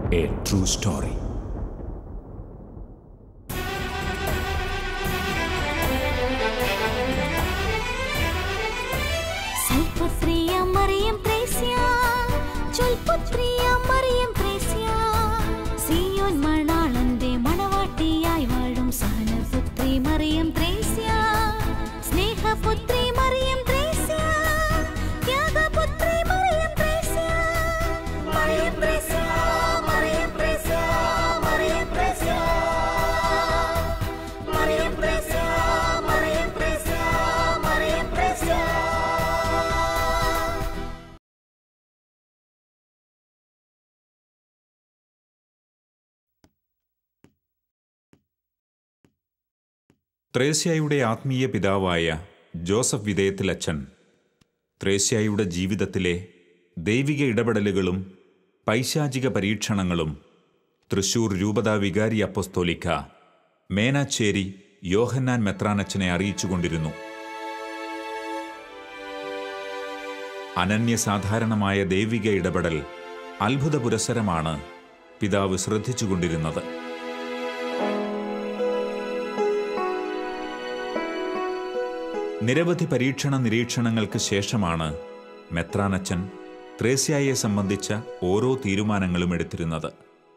A true story. സൽപുത്രിയ Mariyam Thresia ചൊൽപുത്രിയ Mariyam Thresia Zion മണാളന്റെ മണവാട്ടിയായി വാഴും സഹനപുത്രി മറിയം ത്രേസ്യ സ്നേഹപുത്രി മറിയം ത്രേസ്യ ത്യാഗപുത്രി മറിയം ത്രേസ്യ മറിയം ത്രേസ്യ മറിയം ത്രേസ്യ മറിയം ത്രേസ്യ മറിയം ത്രേസ്യ മറിയം ത്രേസ്യ മറിയം ത്രേസ്യ ത്രേസ്യായുടെ ആത്മീയ പിതാവായ ജോസഫ് വിധേയത്തിൽ അച്ഛൻ ത്രേസ്യായുടെ ജീവിതത്തിലെ ദൈവിക ഇടപെടലുകളും പൈശാചിക പരീക്ഷണങ്ങളും തൃശൂർ രൂപതാ വികാരി അപ്പസ്തോലിക്ക മേനാച്ചേരി യോഹന്നാൻ മെത്രാനച്ചനെ അറിയിച്ചുകൊണ്ടിരുന്നു അനന്യസാധാരണമായ ദൈവിക ഇടപെടൽ അത്ഭുത പുരസരമാണ് പിതാവ് ശ്രദ്ധിച്ചുകൊണ്ടിരുന്നത് നിരവധി പരീക്ഷണ നിരീക്ഷണങ്ങൾക്ക് ശേഷമാണ് മെത്രാനച്ചൻ ത്രേസ്യായെ സംബന്ധിച്ച ഓരോ തീരുമാനങ്ങളും എടുത്തിരുന്നത്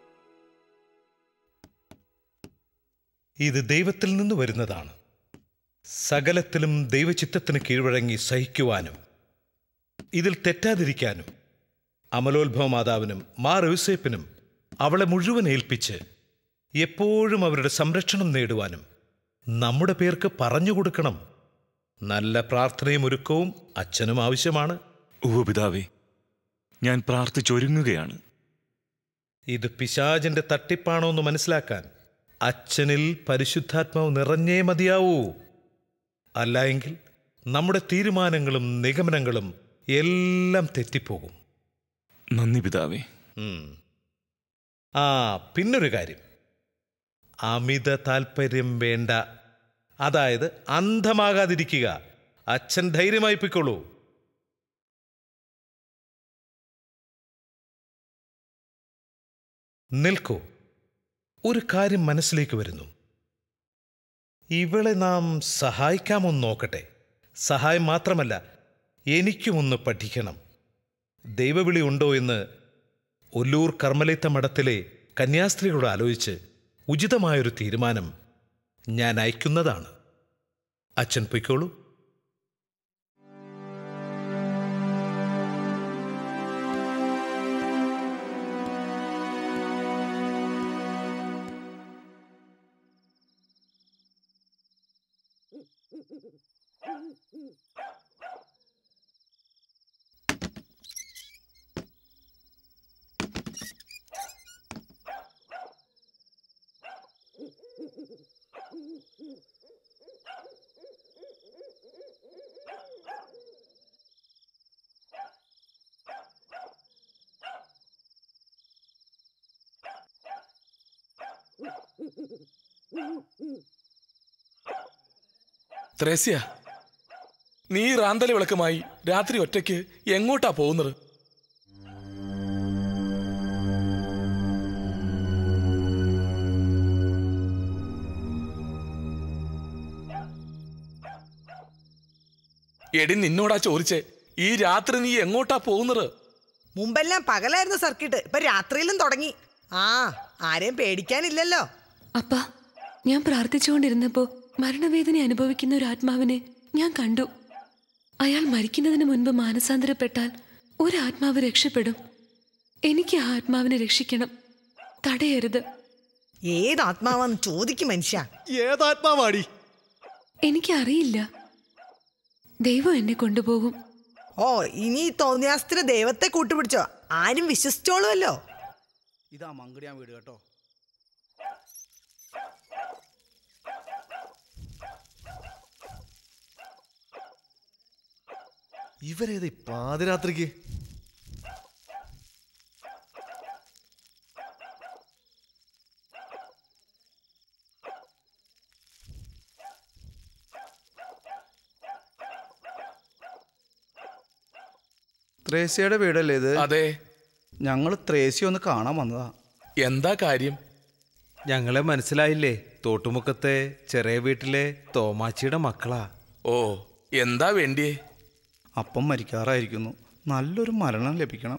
ഇത് ദൈവത്തിൽ നിന്ന് വരുന്നതാണ് സകലത്തിലും ദൈവചിത്തത്തിന് കീഴ്വഴങ്ങി സഹിക്കുവാനും ഇതിൽ തെറ്റാതിരിക്കാനും അമലോത്ഭവ മാതാവിനും മാർ യൂസേപ്പിനും അവളെ മുഴുവൻ ഏൽപ്പിച്ച് എപ്പോഴും അവരുടെ സംരക്ഷണം നേടുവാനും നമ്മുടെ പേർക്ക് പറഞ്ഞു കൊടുക്കണം നല്ല പ്രാർത്ഥനയും ഒരുക്കവും അച്ഛനും ആവശ്യമാണ് ഉപപിതാവേ ഞാൻ പ്രാർത്ഥിച്ചൊരുങ്ങുകയാണ് ഇത് പിശാചിന്റെ തട്ടിപ്പാണോ എന്ന് മനസ്സിലാക്കാൻ അച്ഛനിൽ പരിശുദ്ധാത്മാവ് നിറഞ്ഞേ മതിയാവൂ അല്ല എങ്കിൽ നമ്മുടെ തീരുമാനങ്ങളും നിഗമനങ്ങളും എല്ലാം തെറ്റിപ്പോകും നന്ദി പിതാവേ ഉം. ആ പിന്നൊരു കാര്യം അമിത താല്പര്യം വേണ്ട അതായത് അന്ധമാകാതിരിക്കുക അച്ഛൻ ധൈര്യമായി പൊയ്ക്കോളൂ നിൽക്കൂ ഒരു കാര്യം മനസ്സിലേക്ക് വരുന്നു ഇവളെ നാം സഹായിക്കാമൊന്ന് നോക്കട്ടെ സഹായം മാത്രമല്ല എനിക്കുമൊന്ന് പഠിക്കണം ദൈവവിളി ഉണ്ടോ എന്ന് ഒല്ലൂർ കർമ്മലൈത്ത മഠത്തിലെ കന്യാസ്ത്രീകളോട് ആലോചിച്ച് ഉചിതമായൊരു തീരുമാനം ഞാൻ അയക്കുന്നതാണ് അച്ഛൻ പൊയ്ക്കോളൂ ത്രേസ്യ നീ റാന്തല വിളക്കുമായി രാത്രി ഒറ്റയ്ക്ക് എങ്ങോട്ടാ പോകുന്നത് എടി നിന്നോടാ ചോദിച്ചേ ഈ രാത്രി നീ എങ്ങോട്ടാ പോകുന്നത് മുമ്പെല്ലാം പകലായിരുന്നു സർക്കിട്ട് ഇപ്പൊ രാത്രിയിലും തുടങ്ങി ആ ആരെയും പേടിക്കാനില്ലല്ലോ അപ്പ ഞാൻ പ്രാർത്ഥിച്ചുകൊണ്ടിരുന്നപ്പോ മരണവേദന അനുഭവിക്കുന്ന ഒരു ആത്മാവിനെ ഞാൻ കണ്ടു അയാൾ മരിക്കുന്നതിന് മുൻപ് മാനസാന്തരപ്പെട്ടാൽ ഒരു ആത്മാവ് രക്ഷപ്പെടും എനിക്ക് ആ ആത്മാവിനെ രക്ഷിക്കണം തടയരുത് ഏത് ആത്മാവാന്ന് ചോദിക്കും മനുഷ്യ ഏതാത്മാവാടി എനിക്കറിയില്ല ദൈവം എന്നെ കൊണ്ടുപോകും ഓ ഇനി ഈ തോന്നിയാസ്ത്ര ദൈവത്തെ കൂട്ടുപിടിച്ചോ ആരും വിശ്വസിച്ചോളുമല്ലോ ഇതാ മങ്കടിയാൻ വീട് കേട്ടോ ഇവരേത് ഈ പാതിരാത്രിക്ക് ത്രേസ്യയുടെ വീടല്ലേ ഇത് അതെ ഞങ്ങൾ ത്രേസ്യ ഒന്ന് കാണാൻ വന്നതാ എന്താ കാര്യം ഞങ്ങളെ മനസ്സിലായില്ലേ തോട്ടുമുക്കത്തെ ചെറിയ വീട്ടിലെ തോമാച്ചിയുടെ മക്കളാ ഓ എന്താ വേണ്ടിയേ അപ്പം മരിക്കാറായിരിക്കുന്നു നല്ലൊരു മരണം ലഭിക്കണം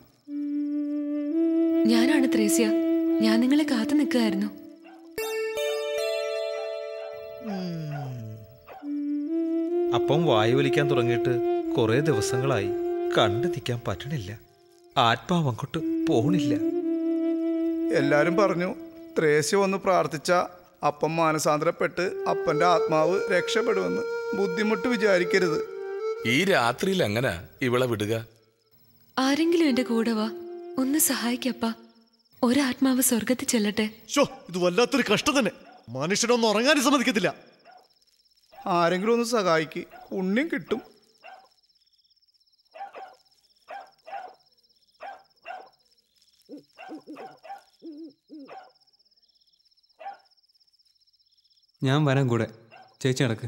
ഞാനാണ് ത്രേസ്യ ഞാൻ നിങ്ങളെ കാത്തു നിൽക്കുകയായിരുന്നു അപ്പം വായു വലിക്കാൻ തുടങ്ങിയിട്ട് കുറേ ദിവസങ്ങളായി കണ്ടു നിൽക്കാൻ പറ്റണില്ല ആത്മാവ് അങ്ങോട്ട് പോണില്ല എല്ലാരും പറഞ്ഞു ത്രേസ്യ ഒന്ന് പ്രാർത്ഥിച്ച അപ്പം മാനസാന്തരപ്പെട്ട് അപ്പന്റെ ആത്മാവ് രക്ഷപ്പെടുമെന്ന് ബുദ്ധിമുട്ട് വിചാരിക്കരുത് ഈ രാത്രിയിൽ എങ്ങനാ ഇവളെ വിടുക ആരെങ്കിലും എന്റെ കൂടെ വാ ഒന്ന് സഹായിക്കപ്പ ഒരാത്മാവ് സ്വർഗത്തിൽ ചെല്ലട്ടെ ഷോ ഇത് വല്ലാത്തൊരു കഷ്ടം തന്നെ മനുഷ്യനൊന്നും ഉറങ്ങാനും സമ്മതിക്കത്തില്ല ആരെങ്കിലും ഒന്ന് സഹായിക്ക് പുണ്യം കിട്ടും ഞാൻ വരാൻ കൂടെ ചേച്ചി നടക്ക്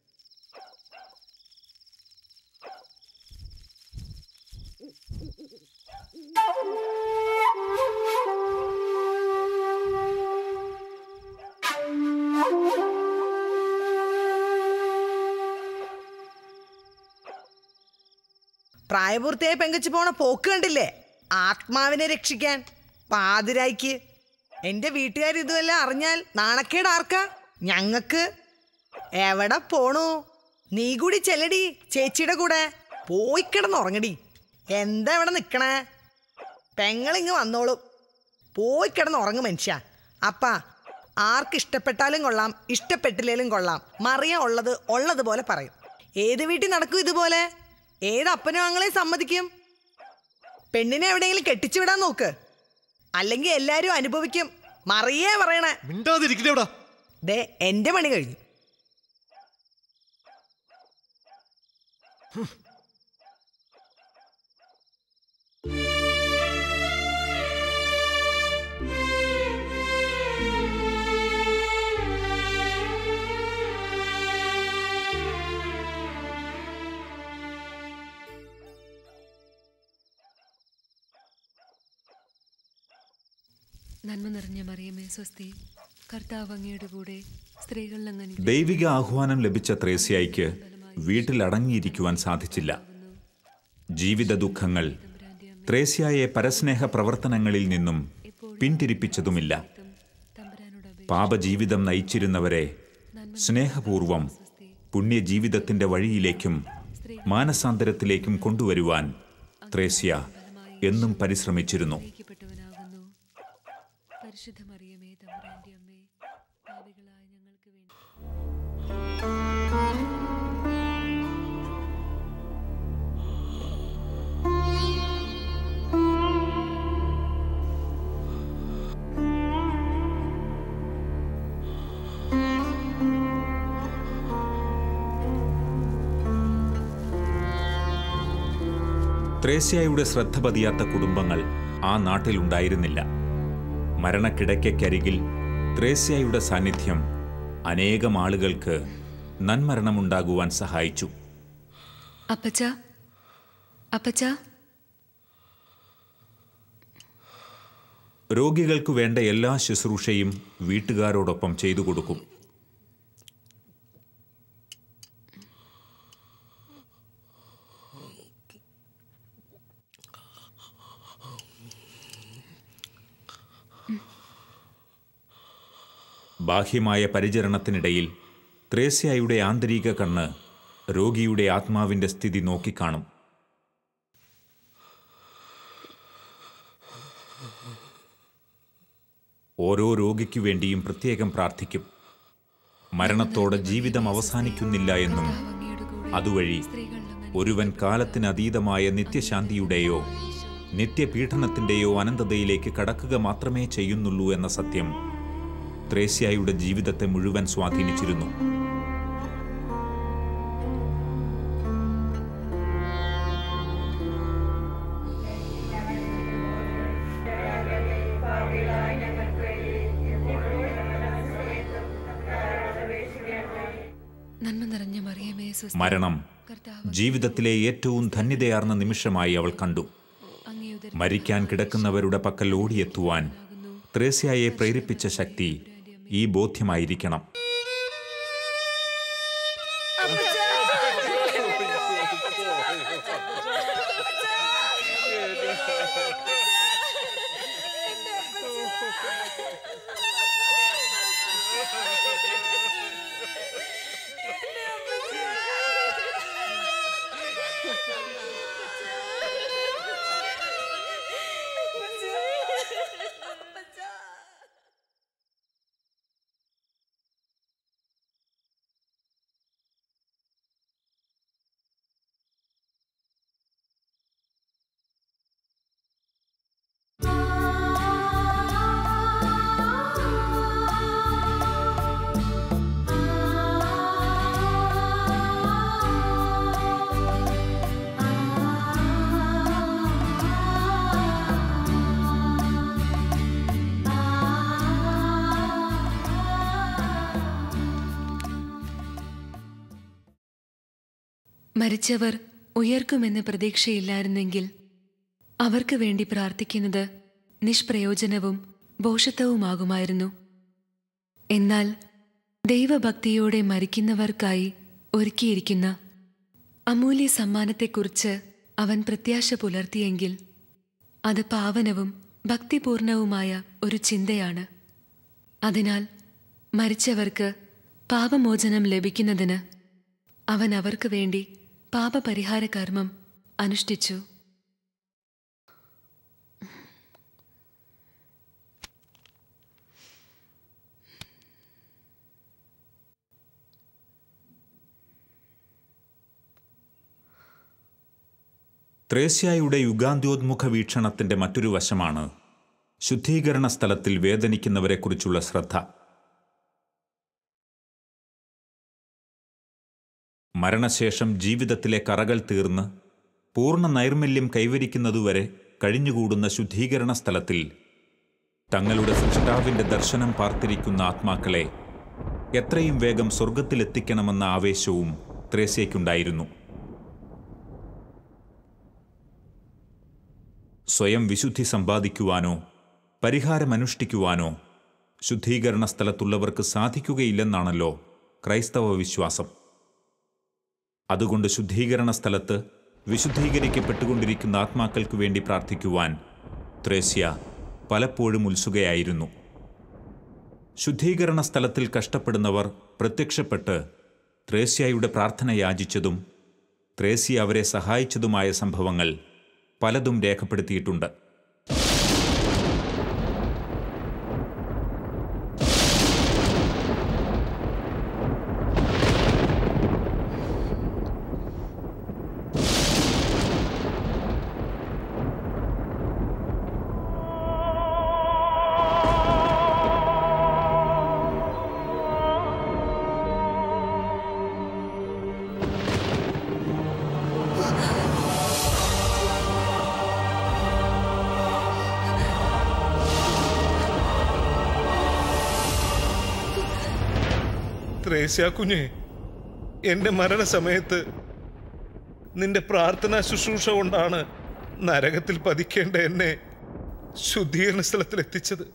പ്രായപൂർത്തിയായ പെങ്കച്ചു പോണ പോക്ക് കണ്ടില്ലേ ആത്മാവിനെ രക്ഷിക്കാൻ പാതിരായിക്ക് എന്റെ വീട്ടുകാർ ഇതുമെല്ലാം അറിഞ്ഞാൽ നാണക്കേട് ആർക്കാ ഞങ്ങക്ക് എവിടെ പോണു നീ കൂടി ചെല്ലടി ചേച്ചിയുടെ കൂടെ പോയി കിടന്നുറങ്ങടി എന്താ ഇവിടെ നിക്കണേ പെങ്ങളിങ്ങ് വന്നോളും പോയി കിടന്നുറങ്ങും മനുഷ്യ അപ്പാ ആർക്ക് ഇഷ്ടപ്പെട്ടാലും കൊള്ളാം ഇഷ്ടപ്പെട്ടില്ലേലും കൊള്ളാം മറിയ ഉള്ളത് ഉള്ളതുപോലെ പറയും ഏത് വീട്ടിൽ നടക്കും ഇതുപോലെ ഏത് അപ്പനും അങ്ങളെ സമ്മതിക്കും പെണ്ണിനെ എവിടെയെങ്കിലും കെട്ടിച്ചു വിടാൻ നോക്ക് അല്ലെങ്കിൽ എല്ലാരും അനുഭവിക്കും മറിയേ പറയണേ മിണ്ടാതിരിക്കണേടാ ദേ എന്റെ പണി കഴിഞ്ഞു നന്മ നിറഞ്ഞ മറിയമേ സ്വസ്തി കർത്താവ് അങ്ങയുടെ കൂടെ സ്ത്രീകളിൽ അങ്ങ് ദൈവിക ആഹ്വാനം ലഭിച്ച ത്രേസ്യായിക്ക് വീട്ടിൽ അടങ്ങിയിരിക്കുവാൻ സാധിച്ചില്ല ജീവിത ദുഃഖങ്ങൾ ത്രേസ്യായെ പരസ്നേഹ പ്രവർത്തനങ്ങളിൽ നിന്നും പിന്തിരിപ്പിച്ചതുമില്ല പാപജീവിതം നയിച്ചിരുന്നവരെ സ്നേഹപൂർവം പുണ്യജീവിതത്തിന്റെ വഴിയിലേക്കും മാനസാന്തരത്തിലേക്കും കൊണ്ടുവരുവാൻ ത്രേസ്യ എന്നും പരിശ്രമിച്ചിരുന്നു പ്പെട്ടവനാകുന്നു പരിശുദ്ധ മറിയമേ തമ്പുരാന്റെ അമ്മേ പാപികളായ ഞങ്ങൾക്ക് വേണ്ടി ത്രേസ്യായുടെ ശ്രദ്ധ പതിയാത്ത കുടുംബങ്ങൾ ആ നാട്ടിലുണ്ടായിരുന്നില്ല മരണക്കിടയ്ക്കരികിൽ ത്രേസ്യായുടെ സാന്നിധ്യം അനേകം ആളുകൾക്ക് നന്മരണമുണ്ടാകുവാൻ സഹായിച്ചു അപ്പച്ച അപ്പച്ച രോഗികൾക്കു വേണ്ട എല്ലാ ശുശ്രൂഷയും വീട്ടുകാരോടൊപ്പം ചെയ്തു കൊടുക്കും ബാഹ്യമായ പരിചരണത്തിനിടയിൽ ത്രേസ്യായുടെ ആന്തരിക കണ്ണ് രോഗിയുടെ ആത്മാവിന്റെ സ്ഥിതി നോക്കിക്കാണും ഓരോ രോഗിക്കു വേണ്ടിയും പ്രത്യേകം പ്രാർത്ഥിക്കും മരണത്തോടെ ജീവിതം അവസാനിക്കുന്നില്ല എന്നും അതുവഴി ഒരുവൻ കാലത്തിനതീതമായ നിത്യശാന്തിയുടെയോ നിത്യപീഡനത്തിന്റെയോ അനന്തതയിലേക്ക് കടക്കുക മാത്രമേ ചെയ്യുന്നുള്ളൂ എന്ന സത്യം ത്രേസ്യായുടെ ജീവിതത്തെ മുഴുവൻ സ്വാധീനിച്ചിരുന്നു നന്മ നിറഞ്ഞ മറിയമേ സ്വസ്തി മരണം കർത്താവ് ജീവിതത്തിലെ ഏറ്റവും ധന്യതയാർന്ന നിമിഷമായി അവൾ കണ്ടു അങ്ങയുടെ മരിക്കാൻ കിടക്കുന്നവരുടെ പക്കൽ ഓടിയെത്തുവാൻ ത്രേസ്യായെ പ്രേരിപ്പിച്ച ശക്തി ഈ ബോധ്യമായിരിക്കണം മരിച്ചവർ ഉയർക്കുമെന്ന് പ്രതീക്ഷയില്ലായിരുന്നെങ്കിൽ അവർക്ക് വേണ്ടി പ്രാർത്ഥിക്കുന്നത് നിഷ്പ്രയോജനവും ഭോഷത്വവുമാകുമായിരുന്നു എന്നാൽ ദൈവഭക്തിയോടെ മരിക്കുന്നവർക്കായി ഒരുക്കിയിരിക്കുന്ന അമൂല്യ സമ്മാനത്തെക്കുറിച്ച് അവൻ പ്രത്യാശ പുലർത്തിയെങ്കിൽ അത് പാവനവും ഭക്തിപൂർണവുമായ ഒരു ചിന്തയാണ് അതിനാൽ മരിച്ചവർക്ക് പാപമോചനം ലഭിക്കുന്നതിന് അവൻ അവർക്ക് വേണ്ടി പാപപരിഹാര കർമ്മം അനുഷ്ഠിച്ചു ത്രേസ്യായുടെ യുഗാന്ത്യോന്മുഖ വീക്ഷണത്തിന്റെ മറ്റൊരു വശമാണ് ശുദ്ധീകരണ സ്ഥലത്തിൽ വേദനിക്കുന്നവരെക്കുറിച്ചുള്ള ശ്രദ്ധ മരണശേഷം ജീവിതത്തിലെ കറകൾ തീർന്ന് പൂർണ്ണ നൈർമല്യം കൈവരിക്കുന്നതുവരെ കഴിഞ്ഞുകൂടുന്ന ശുദ്ധീകരണ സ്ഥലത്തിൽ തങ്ങളുടെ സൃഷ്ടാവിന്റെ ദർശനം പാർത്തിരിക്കുന്ന ആത്മാക്കളെ എത്രയും വേഗം സ്വർഗത്തിലെത്തിക്കണമെന്ന ആവേശവും ത്രേസ്യയ്ക്കുണ്ടായിരുന്നു സ്വയം വിശുദ്ധി സമ്പാദിക്കുവാനോ പരിഹാരമനുഷ്ഠിക്കുവാനോ ശുദ്ധീകരണ സ്ഥലത്തുള്ളവർക്ക് സാധിക്കുകയില്ലെന്നാണല്ലോ ക്രൈസ്തവ വിശ്വാസം അതുകൊണ്ട് ശുദ്ധീകരണ സ്ഥലത്ത് വിശുദ്ധീകരിക്കപ്പെട്ടുകൊണ്ടിരിക്കുന്ന ആത്മാക്കൾക്ക് വേണ്ടി പ്രാർത്ഥിക്കുവാൻ ത്രേസ്യ പലപ്പോഴും ഉത്സുകയായിരുന്നു ശുദ്ധീകരണ സ്ഥലത്തിൽ കഷ്ടപ്പെടുന്നവർ പ്രത്യക്ഷപ്പെട്ട് ത്രേസ്യയുടെ പ്രാർത്ഥന യാചിച്ചതും ത്രേസ്യ അവരെ സഹായിച്ചതുമായ സംഭവങ്ങൾ പലതും രേഖപ്പെടുത്തിയിട്ടുണ്ട് ത്രേസ്യ കുഞ്ഞെ എന്റെ മരണസമയത്ത് നിന്റെ പ്രാർത്ഥനാ ശുശ്രൂഷ കൊണ്ടാണ് നരകത്തിൽ പതിക്കേണ്ട എന്നെ ശുദ്ധീകരണ സ്ഥലത്തിൽ എത്തിച്ചത്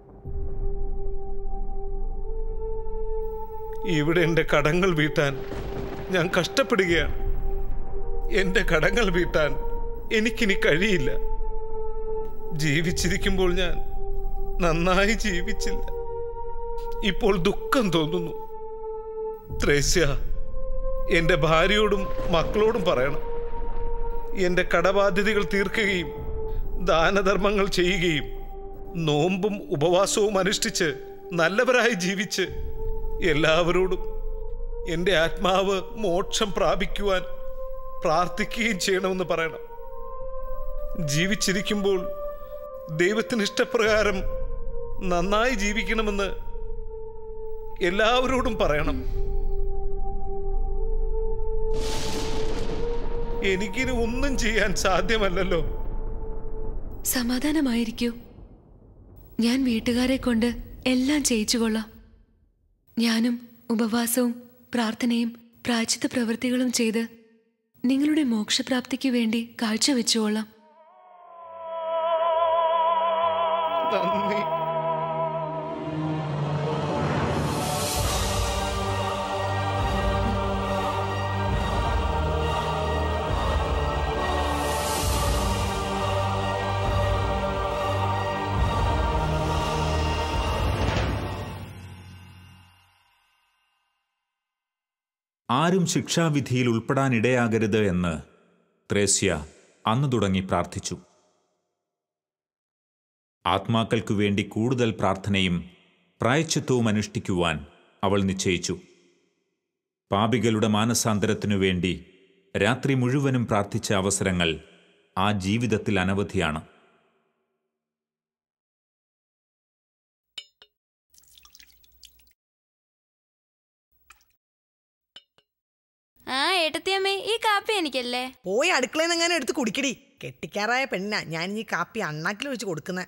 ഇവിടെ എന്റെ കടങ്ങൾ വീട്ടാൻ ഞാൻ കഷ്ടപ്പെടുകയാണ് എന്റെ കടങ്ങൾ വീട്ടാൻ എനിക്കിനി കഴിയില്ല ജീവിച്ചിരിക്കുമ്പോൾ ഞാൻ നന്നായി ജീവിച്ചില്ല ഇപ്പോൾ ദുഃഖം തോന്നുന്നു ത്രേസ്യ എന്റെ ഭാര്യയോടും മക്കളോടും പറയണം എന്റെ കടബാധ്യതകൾ തീർക്കുകയും ദാനധർമ്മങ്ങൾ ചെയ്യുകയും നോമ്പും ഉപവാസവും അനുഷ്ഠിച്ച് നല്ലവരായി ജീവിച്ച് എല്ലാവരോടും എൻ്റെ ആത്മാവ് മോക്ഷം പ്രാപിക്കുവാൻ പ്രാർത്ഥിക്കുകയും ചെയ്യണമെന്ന് പറയണം ജീവിച്ചിരിക്കുമ്പോൾ ദൈവത്തിന് ഇഷ്ടപ്രകാരം നന്നായി ജീവിക്കണമെന്ന് എല്ലാവരോടും പറയണം എനിക്കിനി ഒന്നും ചെയ്യാൻ സാധ്യമല്ലല്ലോ സമാധാനമായിരിക്കൂ ഞാൻ വീട്ടുകാരെ കൊണ്ട് എല്ലാം ചെയ്യിച്ചുകൊള്ളാം ഞാനും ഉപവാസവും പ്രാർത്ഥനയും പ്രായച്ചിത്ത പ്രവൃത്തികളും ചെയ്ത് നിങ്ങളുടെ മോക്ഷപ്രാപ്തിക്ക് വേണ്ടി കാഴ്ചവെച്ചുകൊള്ളാം നന്ദി ആരും ശിക്ഷാവിധിയിൽ ഉൾപ്പെടാനിടയാകരുത് എന്ന് ത്രേസ്യ അന്നു തുടങ്ങി പ്രാർത്ഥിച്ചു ആത്മാക്കൾക്കു വേണ്ടി കൂടുതൽ പ്രാർത്ഥനയും പ്രായച്ചിത്വവും അനുഷ്ഠിക്കുവാൻ അവൾ നിശ്ചയിച്ചു പാപികളുടെ മാനസാന്തരത്തിനു വേണ്ടി രാത്രി മുഴുവനും പ്രാർത്ഥിച്ച അവസരങ്ങൾ ആ ജീവിതത്തിൽ അനവധിയാണ് ആ ഏട്ടത്തിയമ്മേ ഈ കാപ്പി എനിക്കല്ലേ പോയി അടുക്കളയിൽ നിന്ന് എങ്ങനെ എടുത്ത് കുടിക്കടി കെട്ടിക്കാറായ പെണ്ണാ ഞാൻ ഈ കാപ്പി അണ്ണാക്കിൽ വെച്ച് കൊടുക്കുന്ന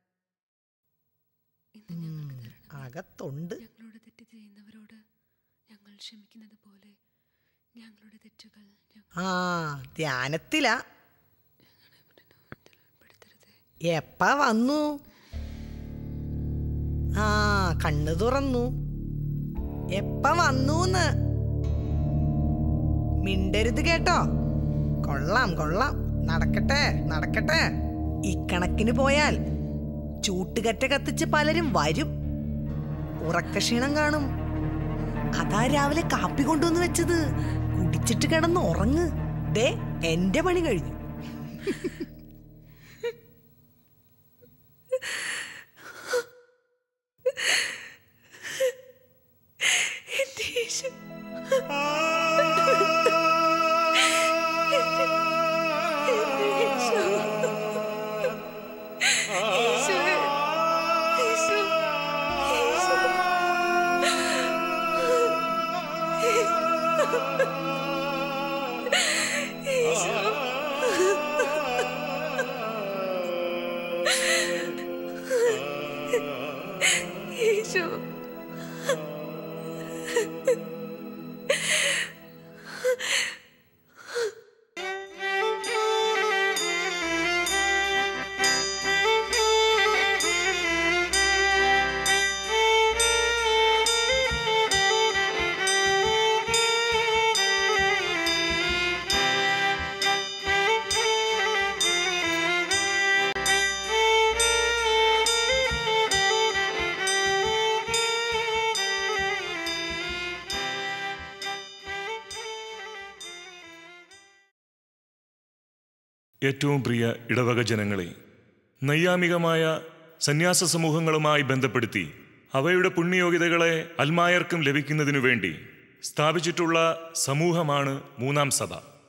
അകത്തുണ്ട് ഞങ്ങളോട് തെറ്റ് ചെയ്യുന്നവരോട് ഞങ്ങൾ ക്ഷമിക്കുന്നത് പോലെ ഞങ്ങളുടെ തെറ്റുകൾ ആ ധ്യാനത്തിലാ എപ്പാ വന്നു ആ കണ്ണു തുറന്നു എപ്പ വന്നൂന്ന് മിണ്ടരുത് കേട്ടോ കൊള്ളാം കൊള്ളാം നടക്കട്ടെ നടക്കട്ടെ ഇക്കണക്കിന് പോയാൽ ചൂട്ടുകറ്റ കത്തിച്ച് പലരും വരും ഉറക്കക്ഷീണം കാണും അതാ രാവിലെ കാപ്പി കൊണ്ടുവന്ന് വെച്ചത് കുടിച്ചിട്ട് കിടന്ന് ഉറങ്ങ് ദേ എന്റെ പണി കഴിഞ്ഞു എന്റെ യേശു യേശു ഏറ്റവും പ്രിയ ഇടവക ജനങ്ങളെ നൈയാമികമായ സന്യാസ സമൂഹങ്ങളുമായി ബന്ധപ്പെടുത്തി അവയുടെ പുണ്യയോഗ്യതകളെ അൽമായർക്കും ലഭിക്കുന്നതിനു വേണ്ടി സ്ഥാപിച്ചിട്ടുള്ള സമൂഹമാണ് മൂന്നാം സഭ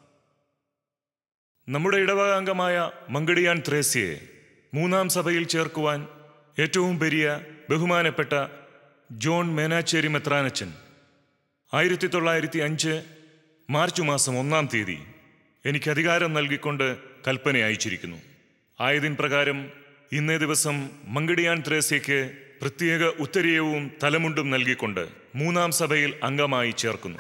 നമ്മുടെ ഇടവക അംഗമായ മങ്കടിയാൻ ത്രേസ്യയെ മൂന്നാം സഭയിൽ ചേർക്കുവാൻ ഏറ്റവും പെരിയ ബഹുമാനപ്പെട്ട ജോൺ മേനാച്ചേരി മെത്രാനച്ചൻ ആയിരത്തി തൊള്ളായിരത്തി അഞ്ച് മാർച്ച് മാസം ഒന്നാം തീയതി എനിക്ക് അധികാരം നൽകിക്കൊണ്ട് കൽപ്പന അയച്ചിരിക്കുന്നു ആയതിൻ പ്രകാരം ഇന്നേ ദിവസം മങ്കടിയാൻ ത്രേസ്യയ്ക്ക് പ്രത്യേക ഉത്തരീയവും തലമുണ്ടും നൽകിക്കൊണ്ട് മൂന്നാം സഭയിൽ അംഗമായി ചേർക്കുന്നു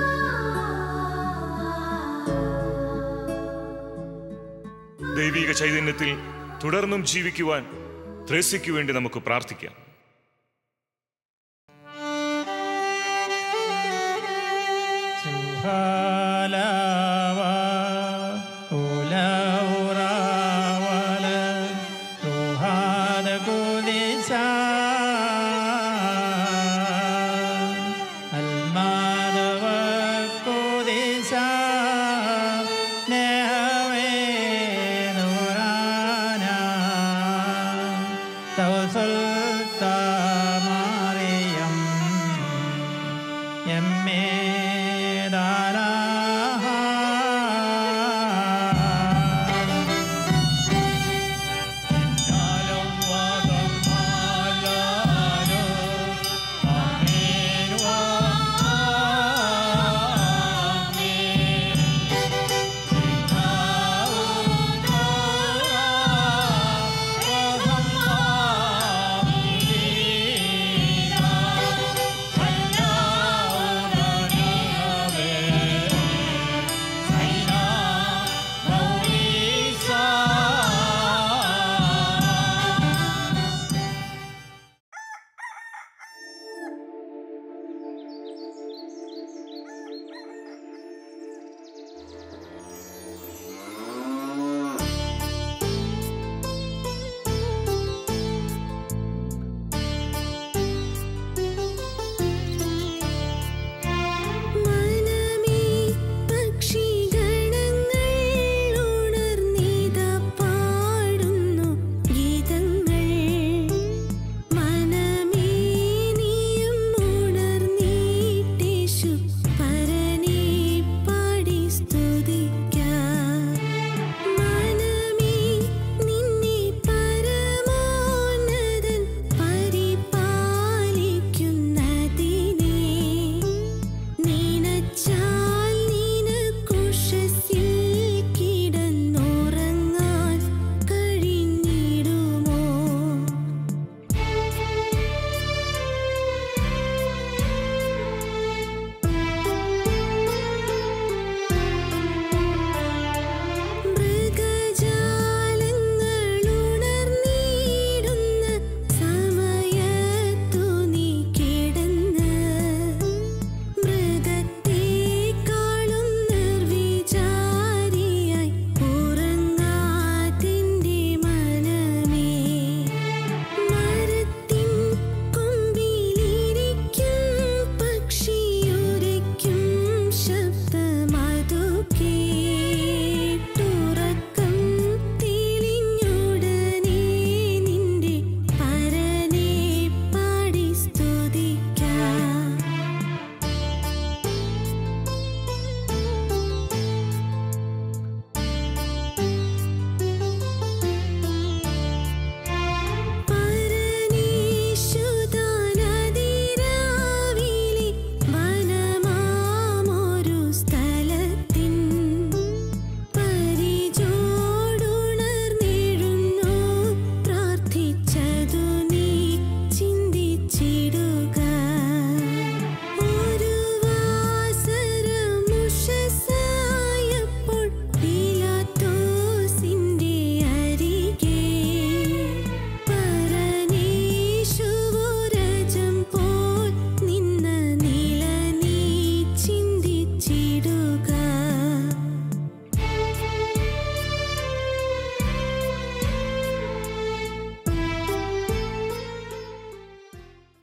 ദൈവിക ചൈതന്യത്തിൽ തുടർന്നും ജീവിക്കുവാൻ ത്രേസ്യയ്ക്ക് വേണ്ടി നമുക്ക് പ്രാർത്ഥിക്കാം Halawa, ula urawala, tuhada kudisa, almadava kudisa, nehave nurana, tawsulta Mariam, emme Yeah.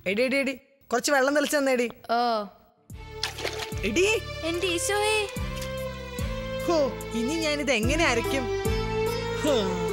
എടി എടി എടി കുറച്ച് വെള്ളം തെളിച്ചു തന്നേടി ഓ എടി എന്റെ ഈശോയെ ഹോ ഇനി ഞാനിത് എങ്ങനെ അരയ്ക്കും ഹോ